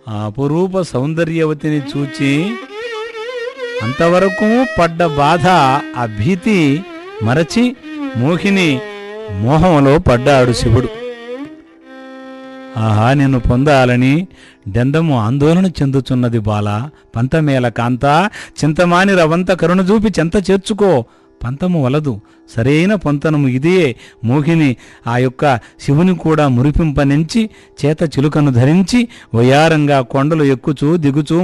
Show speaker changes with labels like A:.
A: ఆ అపురూప సౌందర్యవతిని చూచి అంతవరకు పడ్డ బాధ ఆ భీతి మరచి మోహిని మోహంలో పడ్డాడు శివుడు ఆహా నిన్ను పొందాలని డెందము ఆందోళన చెందుచున్నది బాల పంతమేల కాంత చింతమాని రవంత కరుణ చూపి చెంత చేర్చుకో పంతము వలదు సరైన పొంతనము ఇదే మోహిని ఆ యొక్క శివుని కూడా మురిపింపనించి చేత చిలుకను ధరించి వయారంగా కొండలు ఎక్కుచూ దిగుచూ